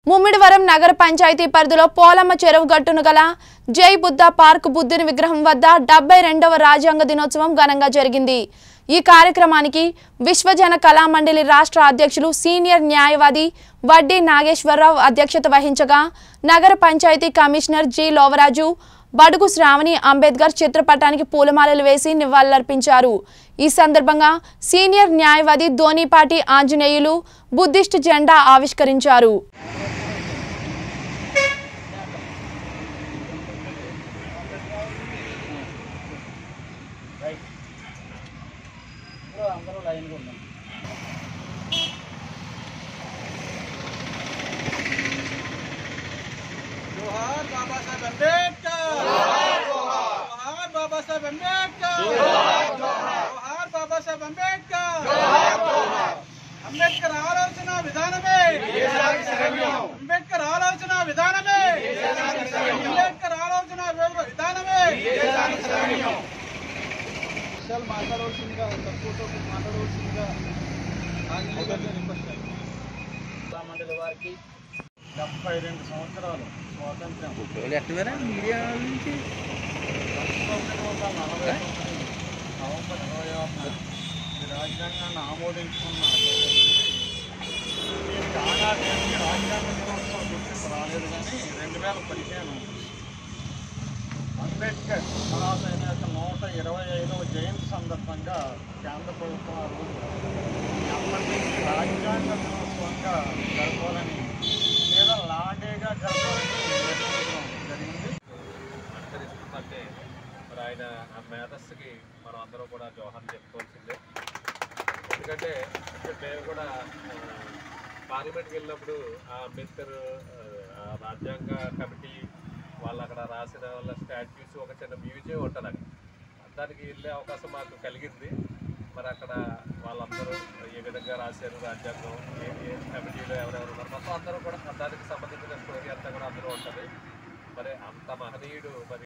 ముమ్మిడివరం నగర పంచాయతీ పరిధిలో పోలమ్మ చెరువు గట్టును గల జై బుద్ధ పార్క్ బుద్ధుని విగ్రహం వద్ద డెబ్బై రెండవ రాజ్యాంగ దినోత్సవం ఘనంగా జరిగింది ఈ కార్యక్రమానికి విశ్వజన కళామండలి రాష్ట్ర అధ్యక్షులు సీనియర్ న్యాయవాది వడ్డీ నాగేశ్వరరావు అధ్యక్షత వహించగా నగర పంచాయతీ కమిషనర్ జి లోవరాజు బడుగు శ్రావణి అంబేద్కర్ చిత్రపటానికి పూలమాలలు వేసి నివాళులర్పించారు ఈ సందర్భంగా సీనియర్ న్యాయవాది ధోనిపాటి ఆంజనేయులు బుద్ధిస్ట్ జెండా ఆవిష్కరించారు అందరూ లైన్గా ఉన్నాం జోహార్ బాబాసాహెబ్ అంబేద్కర్ జోహార్ బాబాసాహెబ్ అంబేద్కర్ జోహార్ బాబాసాహెబ్ అంబేద్కర్ అంబేద్కర్ ఆలోచన విధానమే అంబేద్కర్ ఆలోచన విధానమే అంబేద్కర్ ఆలోచన విధానమే విషయాలు మాట్లాడవలసిందిగా తక్కువతో మాట్లాడవలసిందిగా ఆంజనేయ గారిని రిక్వెస్ట్ చేస్తాను మండలి వారికి డెబ్బై రెండు సంవత్సరాలు స్వాతంత్ర్యం మీడియా నుంచి పంతొమ్మిది వందల నలభై తొమ్మిది నవంబర్ ఇరవై ఆరున ఈ రాజ్యాంగాన్ని ఆమోదించుకున్న దీనికి ఆనాటి రాజ్యాంగ దినోత్సవం గుర్తింపు రాలేదు కానీ రెండు వేల పదిహేను అంబేద్కర్ కళాశాల యొక్క నూట ఇరవై ఐదవ జయంతి సందర్భంగా కేంద్ర ప్రభుత్వం ఆ రోజు ఎప్పటి నుంచి రాజ్యాంగ దినోత్సవంగా జరపాలని లేదా లాడేగా జరపాలని నిర్ణయించడం జరిగింది అనుసరిస్తుందంటే మరి ఆయన ఆ మేధస్సుకి మనం అందరం కూడా జోహార్ చెప్పుకోవాల్సిందే ఎందుకంటే ఇక్కడ మేము కూడా ఆ, పార్లమెంట్కి వెళ్ళినప్పుడు ఆ అంబేద్కర్ ఆ, ఆ రాజ్యాంగ కమిటీ వాళ్ళు అక్కడ రాసిన వాళ్ళ స్టాట్యూస్ ఒక చిన్న మ్యూజియం ఉంటుంది అక్కడ దానికి వెళ్ళే అవకాశం మాకు కలిగింది మరి అక్కడ వాళ్ళందరూ ఏ విధంగా రాశారు రాజ్యాంగం ఏ ఏ కమిటీలో ఎవరెవరు ఉన్నారు మొత్తం అందరూ కూడా దానికి సంబంధించిన స్టోరీ అంతా కూడా అందులో ఉంటుంది మరి అంత మహనీయుడు మరి